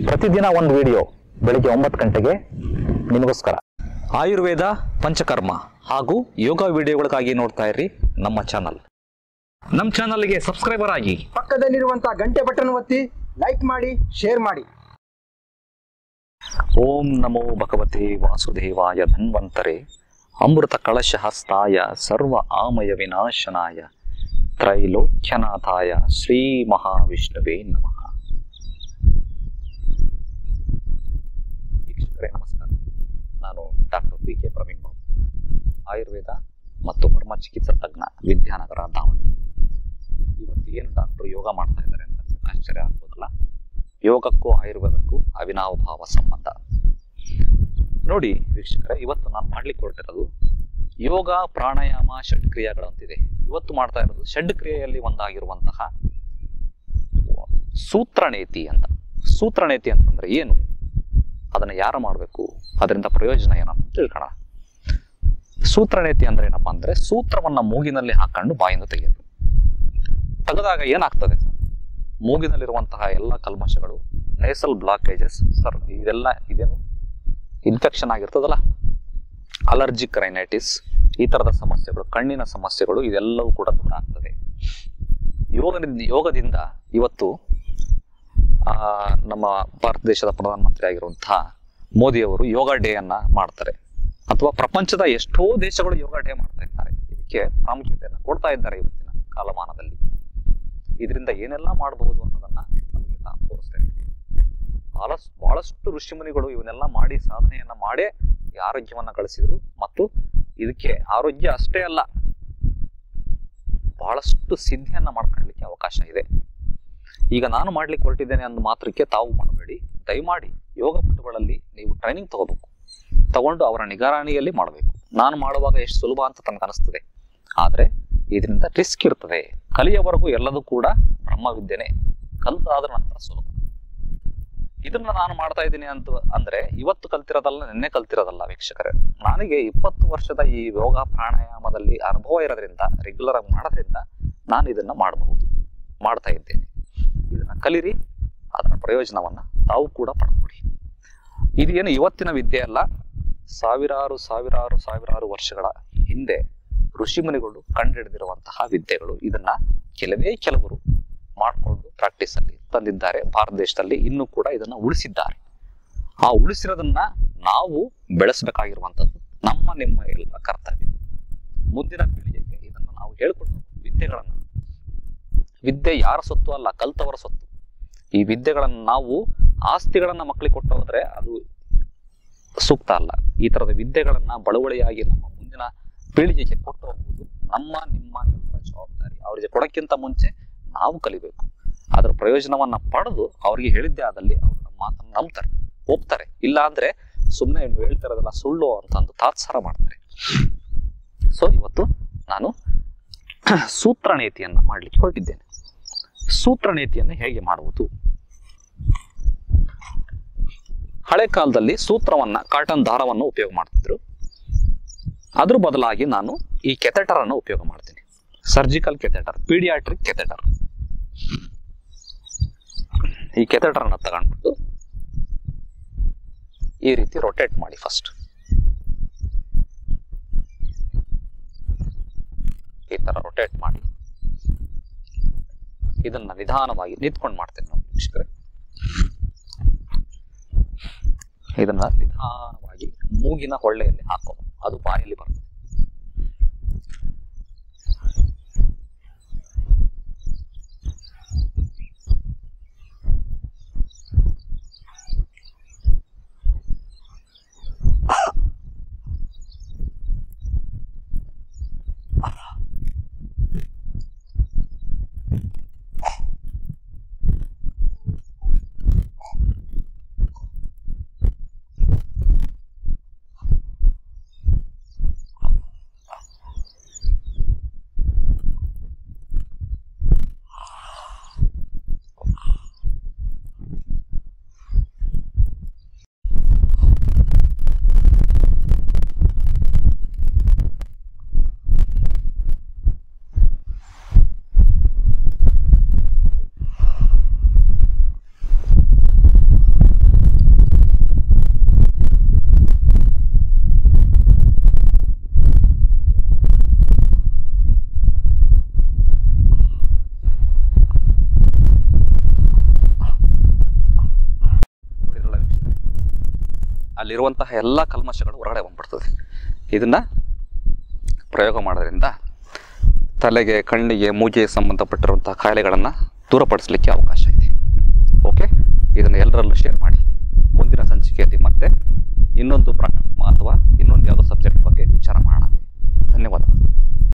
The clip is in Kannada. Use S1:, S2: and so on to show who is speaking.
S1: ಪ್ರತಿದಿನ ಒಂದು ವಿಡಿಯೋ ಬೆಳಿಗ್ಗೆ ಒಂಬತ್ತು ಗಂಟೆಗೆ ನಿಮಗೋಸ್ಕರ ಆಯುರ್ವೇದ ಪಂಚಕರ್ಮ ಹಾಗೂ ಯೋಗ ವಿಡಿಯೋಗಳಿಗಾಗಿ ನೋಡ್ತಾ ಇರಿ ನಮ್ಮ ಚಾನಲ್ ನಮ್ಮ ಚಾನಲ್ಗೆ ಸಬ್ಸ್ಕ್ರೈಬರ್ ಆಗಿ
S2: ಪಕ್ಕದಲ್ಲಿರುವಂತಹ ಗಂಟೆ ಬಟನ್ ಒತ್ತಿ ಲೈಕ್ ಮಾಡಿ ಶೇರ್ ಮಾಡಿ
S1: ಓಂ ನಮೋ ಭಗವತೆ ವಾಸುದೇವಾಯ ಧನ್ವಂತರೆ ಅಮೃತ ಕಳಶಹಸ್ತಾಯ ಸರ್ವ ಆಮಯ ವಿನಾಶನಾಯ ತ್ರೈಲೋಕ್ಯನಾಥಾಯ ಶ್ರೀ ಮಹಾವಿಷ್ಣುವೇ ನಮಃ ವೀಕ್ಷಕರೇ ನಮಸ್ಕಾರ ನಾನು doctor P K Praveen Babu Ayurveda ಮತ್ತು ಮರ್ಮ ಚಿಕಿತ್ಸಾ ತಜ್ಞ ವಿದ್ಯಾನಗರ ದಾವಣಗೆರೆ ಇವತ್ತು ಏನು ಡಾಕ್ಟರ್ ಯೋಗ ಮಾಡ್ತಾ ಇದ್ದಾರೆ ಅಂತ ನಿಮ್ಗೆ ಆಶ್ಚರ್ಯ ಆಗ್ಬೋದಲ್ಲ ಯೋಗಕ್ಕೂ ಆಯುರ್ವೇದಕ್ಕೂ ಅವಿನಾವಭಾವ ಸಂಬಂಧ ನೋಡಿ ವೀಕ್ಷಕರೇ ಇವತ್ತು ನಾನು ಮಾಡ್ಲಿಕ್ಕೆ ಹೊರಟಿರೋದು ಯೋಗ ಪ್ರಾಣಾಯಾಮ ಷಡ್ಕ್ರಿಯೆಗಳಂತಿದೆ ಇವತ್ತು ಮಾಡ್ತಾ ಇರೋದು ಷಡ್ಕ್ರಿಯೆಯಲ್ಲಿ ಒಂದಾಗಿರುವಂತಹ ಸೂತ್ರನೇತಿ ಅಂತ ಸೂತ್ರನೇತಿ ಅಂತಂದ್ರೆ ಏನು ಅದನ್ನ ಯಾರು ಮಾಡಬೇಕು ಅದರಿಂದ ಪ್ರಯೋಜನ ಏನಂತ ತಿಳ್ಕೋಣ ಸೂತ್ರನೇತಿ ಅಂದ್ರೆ ಏನಪ್ಪಾ ಅಂದ್ರೆ ಸೂತ್ರವನ್ನ ಮೂಗಿನಲ್ಲಿ ಹಾಕೊಂಡು ಬಾಯಿಂದ ತೆಗೆಯೋದು ತೆಗೆದಾಗ ಏನಾಗ್ತದೆ ಸರ್ ಮೂಗಿನಲ್ಲಿರುವಂತಹ ಎಲ್ಲ ಕಲ್ಮಶಗಳು ನೇಸಲ್ ಬ್ಲಾಕೇಜಸ್ ಸರ್ ಇದೆಲ್ಲ ಇದೇನು ಇನ್ಫೆಕ್ಷನ್ ಆಗಿರ್ತದಲ್ಲ ಅಲರ್ಜಿಕ್ ರೈನೈಟಿಸ್ ಈ ತರದ ಸಮಸ್ಯೆಗಳು ಕಣ್ಣಿನ ಸಮಸ್ಯೆಗಳು ಇದೆಲ್ಲವೂ ಕೂಡ ದೂರ ಆಗ್ತದೆ ಯೋಗದಿಂದ ಯೋಗದಿಂದ ಇವತ್ತು ಆ, ನಮ್ಮ ಭಾರತ ದೇಶದ ಪ್ರಧಾನಮಂತ್ರಿ ಆಗಿರುವಂತಹ ಮೋದಿಯವರು ಯೋಗ ಡೇ ಅನ್ನ ಮಾಡ್ತಾರೆ ಅಥವಾ ಪ್ರಪಂಚದ ಎಷ್ಟೋ ದೇಶಗಳು ಯೋಗ ಡೇ ಮಾಡ್ತಾ ಇದ್ದಾರೆ ಇದಕ್ಕೆ ಪ್ರಾಮುಖ್ಯತೆಯನ್ನು ಕೊಡ್ತಾ ಇದ್ದಾರೆ ಇವತ್ತಿನ ಕಾಲಮಾನದಲ್ಲಿ ಇದರಿಂದ ಏನೆಲ್ಲ ಮಾಡಬಹುದು ಅನ್ನೋದನ್ನ ನಮಗೆ ನಾನು ತೋರಿಸ್ತಾ ಇದ್ದೀನಿ ಬಹಳಷ್ಟು ಬಹಳಷ್ಟು ಋಷಿಮುನಿಗಳು ಇವನ್ನೆಲ್ಲ ಮಾಡಿ ಸಾಧನೆಯನ್ನ ಮಾಡೇ ಈ ಆರೋಗ್ಯವನ್ನ ಗಳಿಸಿದ್ರು ಮತ್ತು ಇದಕ್ಕೆ ಆರೋಗ್ಯ ಅಷ್ಟೇ ಅಲ್ಲ ಬಹಳಷ್ಟು ಸಿದ್ಧಿಯನ್ನ ಮಾಡ್ಕೊಳ್ಳಿಕ್ಕೆ ಅವಕಾಶ ಇದೆ ಈಗ ನಾನು ಮಾಡ್ಲಿಕ್ಕೆ ಹೊರಟಿದ್ದೇನೆ ಅಂದ ಮಾತ್ರಕ್ಕೆ ತಾವು ಮಾಡಬೇಡಿ ದಯಮಾಡಿ ಯೋಗ ಪಟುಗಳಲ್ಲಿ ನೀವು ಟ್ರೈನಿಂಗ್ ತಗೋಬೇಕು ತಗೊಂಡು ಅವರ ನಿಗರಾಣಿಯಲ್ಲಿ ಮಾಡಬೇಕು ನಾನು ಮಾಡುವಾಗ ಎಷ್ಟು ಸುಲಭ ಅಂತ ತನಗೆ ಅನಿಸ್ತದೆ ಆದ್ರೆ ಇದರಿಂದ ರಿಸ್ಕ್ ಇರ್ತದೆ ಕಲಿಯವರೆಗೂ ಎಲ್ಲದೂ ಕೂಡ ಬ್ರಹ್ಮವಿದ್ಯೆನೆ ಕಲ್ತಾದ ನಂತರ ಸುಲಭ ಇದನ್ನ ನಾನು ಮಾಡ್ತಾ ಇದ್ದೀನಿ ಅಂತ ಅಂದ್ರೆ ಇವತ್ತು ಕಲ್ತಿರೋದಲ್ಲ ನಿನ್ನೆ ಕಲ್ತಿರೋದಲ್ಲ ವೀಕ್ಷಕರೇ ನನಗೆ ಇಪ್ಪತ್ತು ವರ್ಷದ ಈ ಯೋಗ ಪ್ರಾಣಾಯಾಮದಲ್ಲಿ ಅನುಭವ ಇರೋದ್ರಿಂದ ರೆಗ್ಯುಲರ್ ಆಗಿ ಮಾಡೋದ್ರಿಂದ ನಾನು ಇದನ್ನ ಮಾಡಬಹುದು ಮಾಡ್ತಾ ಇದ್ದೇನೆ ಇದನ್ನ ಕಲಿರಿ ಅದರ ಪ್ರಯೋಜನವನ್ನ ತಾವು ಕೂಡ ಪಡ್ಕೊಳ್ಳಿ ಇದೇನು ಇವತ್ತಿನ ವಿದ್ಯೆ ಅಲ್ಲ ಸಾವಿರಾರು ಸಾವಿರಾರು ಸಾವಿರಾರು ವರ್ಷಗಳ ಹಿಂದೆ ಋಷಿಮುನಿಗಳು ಕಂಡುಹಿಡಿದಿರುವಂತಹ ವಿದ್ಯೆಗಳು ಇದನ್ನ ಕೆಲವೇ ಕೆಲವರು ಮಾಡಿಕೊಂಡು ಪ್ರಾಕ್ಟೀಸ್ ಅಲ್ಲಿ ತಂದಿದ್ದಾರೆ ಭಾರತ ದೇಶದಲ್ಲಿ ಇನ್ನೂ ಕೂಡ ಇದನ್ನ ಉಳಿಸಿದ್ದಾರೆ ಆ ಉಳಿಸಿರೋದನ್ನ ನಾವು ಬೆಳೆಸಬೇಕಾಗಿರುವಂಥದ್ದು ನಮ್ಮ ನಿಮ್ಮ ಎಲ್ಲ ಕರ್ತವ್ಯ ಮುಂದಿನ ಪೀಳಿಗೆಗೆ ಇದನ್ನ ನಾವು ಹೇಳ್ಕೊಟ್ಟು ವಿದ್ಯೆಗಳನ್ನ ವಿದ್ಯೆ ಯಾರ ಸೊತ್ತು ಅಲ್ಲ ಕಲ್ತವರ ಸೊತ್ತು ಈ ವಿದ್ಯೆಗಳನ್ನ ನಾವು ಆಸ್ತಿಗಳನ್ನ ಮಕ್ಕಳಿಗೆ ಕೊಟ್ಟು ಹೋದ್ರೆ ಅದು ಸೂಕ್ತ ಅಲ್ಲ ಈ ತರದ ವಿದ್ಯೆಗಳನ್ನ ಬಳುವಳಿಯಾಗಿ ನಮ್ಮ ಮುಂದಿನ ಪೀಳಿಗೆಗೆ ಕೊಟ್ಟು ಹೋಗುವುದು ನಮ್ಮ ನಿಮ್ಮ ಎಲ್ಲರ ಜವಾಬ್ದಾರಿ ಅವರಿಗೆ ಕೊಡಕ್ಕಿಂತ ಮುಂಚೆ ನಾವು ಕಲಿಬೇಕು ಅದರ ಪ್ರಯೋಜನವನ್ನ ಪಡೆದು ಅವರಿಗೆ ಹೇಳಿದ್ದೇ ಆದಲ್ಲಿ ಅವರು ನಮ್ಮ ಮಾತನ್ನು ನಂಬ್ತಾರೆ ಒಪ್ತಾರೆ ಇಲ್ಲ ಅಂದ್ರೆ ಸುಮ್ಮನೆ ಹೇಳ್ತಿರೋದಲ್ಲ ಸುಳ್ಳು ಅಂತ ಒಂದು ತಾತ್ಸಾರ ಮಾಡ್ತಾರೆ ಸೊ ಇವತ್ತು ನಾನು ಸೂತ್ರ ನೀತಿಯನ್ನ ಮಾಡ್ಲಿಕ್ಕೆ ಹೊರಟಿದ್ದೇನೆ ಸೂತ್ರ ನೀತಿಯನ್ನು ಹೇಗೆ ಮಾಡುವುದು ಹಳೆ ಕಾಲದಲ್ಲಿ ಸೂತ್ರವನ್ನ ಕಾಟನ್ ದಾರವನ್ನು ಉಪಯೋಗ ಮಾಡ್ತಿದ್ರು ಅದ್ರ ಬದಲಾಗಿ ನಾನು ಈ ಕೆಥೆಟರ್ ಅನ್ನು ಉಪಯೋಗ ಮಾಡ್ತೀನಿ ಸರ್ಜಿಕಲ್ ಕೆಥೆಟರ್ ಪೀಡಿಯಾಟ್ರಿಕ್ ಕೆಥೆಟರ್ ಈ ಕೆಥೆಟರ್ ಅನ್ನ ತಗೊಂಡ್ಬಿಟ್ಟು ಈ ರೀತಿ ರೊಟೇಟ್ ಮಾಡಿ ಫಸ್ಟ್ ಈ ತರ ರೊಟೇಟ್ ಮಾಡಿ ಇದನ್ನ ನಿಧಾನವಾಗಿ ನಿಂತ್ಕೊಂಡು ಮಾಡ್ತೇನೆ ನಾವು ವೀಕ್ಷಕರೇ ಇದನ್ನ ನಿಧಾನವಾಗಿ ಮೂಗಿನ ಹೊಳ್ಳೆಯಲ್ಲಿ ಹಾಕೋ ಅದು ಬಾಯಲ್ಲಿ ಬರ್ತದೆ ಅಲ್ಲಿರುವಂತಹ ಎಲ್ಲ ಕಲ್ಮಶಗಳು ಹೊರಗಡೆ ಬಂದ್ಬಿಡ್ತದೆ ಇದನ್ನ ಪ್ರಯೋಗ ಮಾಡೋದ್ರಿಂದ ತಲೆಗೆ ಕಣ್ಣಿಗೆ ಮೂಗಿಗೆ ಸಂಬಂಧಪಟ್ಟಿರುವಂತಹ ಕಾಯಿಲೆಗಳನ್ನು ದೂರಪಡಿಸಲಿಕ್ಕೆ ಅವಕಾಶ ಇದೆ ಓಕೆ ಇದನ್ನು ಎಲ್ಲರಲ್ಲೂ ಶೇರ್ ಮಾಡಿ ಮುಂದಿನ ಸಂಚಿಕೆಯಲ್ಲಿ ಮತ್ತೆ ಇನ್ನೊಂದು ಪ್ರ ಅಥವಾ ಇನ್ನೊಂದು ಯಾವುದೋ ಸಬ್ಜೆಕ್ಟ್ ಬಗ್ಗೆ ವಿಚಾರ ಮಾಡೋಣ ಧನ್ಯವಾದ